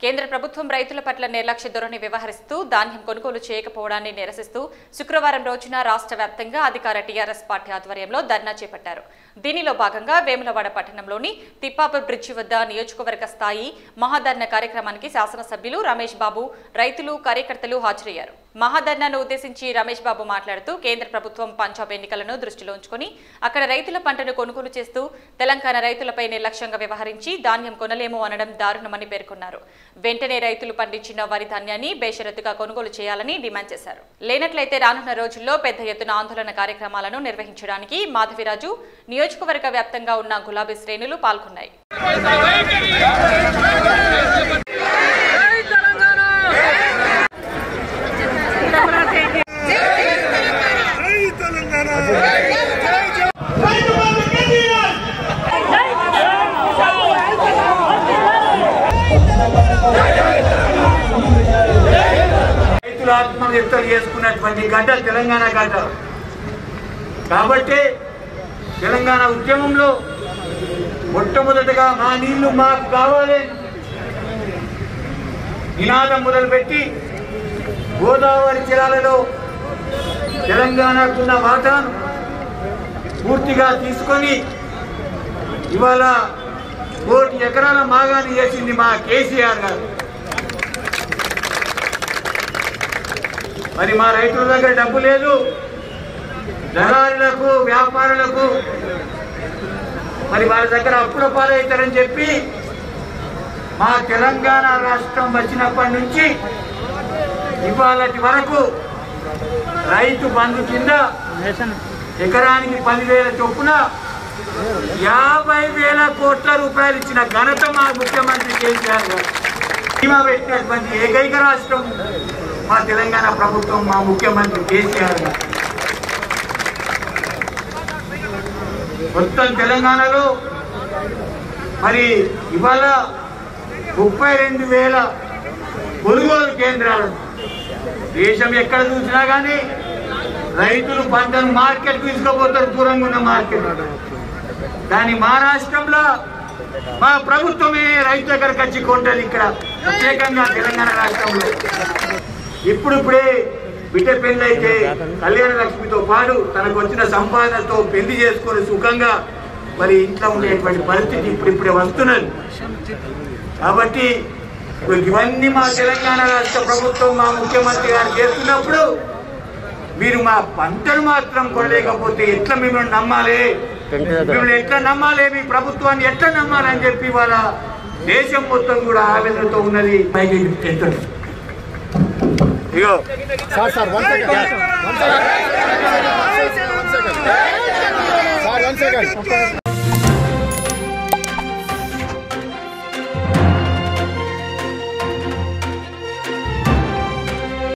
కేంద్ర ప్రభుత్వం రైతుల పట్ల నిర్లక్ష్య ధోరణి వ్యవహరిస్తూ ధాన్యం కొనుగోలు చేయకపోవడాన్ని నిరసిస్తూ శుక్రవారం రోజున రాష్ట్ర వ్యాప్తంగా అధికార టీఆర్ఎస్ పార్టీ ఆధ్వర్యంలో ధర్నా చేపట్టారు దీనిలో భాగంగా వేములవాడ పట్టణంలోని తిప్పాపూర్ బ్రిడ్జి వద్ద నియోజకవర్గ స్థాయి మహాధర్ణ కార్యక్రమానికి శాసనసభ్యులు రమేష్ బాబు రైతులు కార్యకర్తలు హాజరయ్యారు మహాధర్నాను ఉద్దేశించి రమేష్ బాబు మాట్లాడుతూ కేంద్ర ప్రభుత్వం పంజాబ్ ఎన్నికలను దృష్టిలో ఉంచుకొని అక్కడ రైతుల పంటను కొనుగోలు చేస్తూ తెలంగాణ రైతులపై నిర్లక్ష్యంగా వ్యవహరించి ధాన్యం కొనలేము అనడం దారుణమని పేర్కొన్నారు వెంటనే రైతులు పండించిన వరి ధాన్యాన్ని బేషరతుగా కొనుగోలు చేయాలని డిమాండ్ చేశారు లేనట్లయితే రానున్న రోజుల్లో పెద్ద ఎత్తున ఆందోళన కార్యక్రమాలను నిర్వహించడానికి మాధవిరాజు నియోజకవర్గ వ్యాప్తంగా ఉన్న గులాబీ శ్రేణులు పాల్గొన్నాయి జై తెలంగాణ రైతు బంధు కేసీఆర్ రైతులు ఆత్మహత్యలు చేసుకున్నటువంటి గడ్డ తెలంగాణ గడ్డ కాబట్టి తెలంగాణ ఉద్యమంలో మొట్టమొదటగా మా నీళ్లు మాకు కావాలి నినాదం మొదలుపెట్టి గోదావరి జిల్లాలలో తెలంగాణకున్న వాటాను పూర్తిగా తీసుకొని ఇవాళ కోటి ఎకరాల మాగాని చేసింది మా కేసీఆర్ గారు మరి మా రైతుల దగ్గర డబ్బు లేదు దళారులకు వ్యాపారులకు మరి వాళ్ళ దగ్గర అప్పుల పాలవుతారని చెప్పి మా తెలంగాణ రాష్ట్రం వచ్చినప్పటి నుంచి ఇవాళటి వరకు రైతు బంధు కింద ఎకరానికి పదివేల చొప్పున యాభై వేల కోట్ల రూపాయలు ఇచ్చిన ఘనత మా ముఖ్యమంత్రి కేసీఆర్ గారు బీమా పెట్టినటువంటి ఏకైక రాష్ట్రం మా తెలంగాణ ప్రభుత్వం మా ముఖ్యమంత్రి కేసీఆర్ గారు మొత్తం తెలంగాణలో మరి ఇవాళ ముప్పై రెండు వేల కొనుగోలు కేంద్రాలు దేశం ఎక్కడ చూసినా కానీ రైతులు పంటను మార్కెట్ తీసుకుపోతారు దూరంగా ఉన్న మార్కెట్ కానీ మా రాష్ట్రంలో మా ప్రభుత్వమే రైతు దగ్గరకు వచ్చి కొంటది ఇక్కడ ప్రత్యేకంగా తెలంగాణ రాష్ట్రంలో ఇప్పుడిప్పుడే బిడ్డ పెళ్లి అయితే కళ్యాణ లక్ష్మితో పాటు తనకు వచ్చిన సంపాదనతో పెళ్లి చేసుకొని సుఖంగా మరి ఇంట్లో ఉండేటువంటి పరిస్థితి ఇప్పుడిప్పుడే వస్తున్నది కాబట్టి ఇప్పుడు ఇవన్నీ మా తెలంగాణ రాష్ట్ర ప్రభుత్వం మా ముఖ్యమంత్రి గారు చేస్తున్నప్పుడు మీరు మా పంటను మాత్రం కొనలేకపోతే ఎట్లా మిమ్మల్ని నమ్మాలి మిమ్మల్ని ఎట్లా నమ్మాలి మీ ప్రభుత్వాన్ని ఎట్లా నమ్మాలి అని చెప్పి వాళ్ళ దేశం మొత్తం కూడా ఆవేదనతో ఉన్నది పైకి ఎత్తండి. ఇగో sir sir one second one second sir one second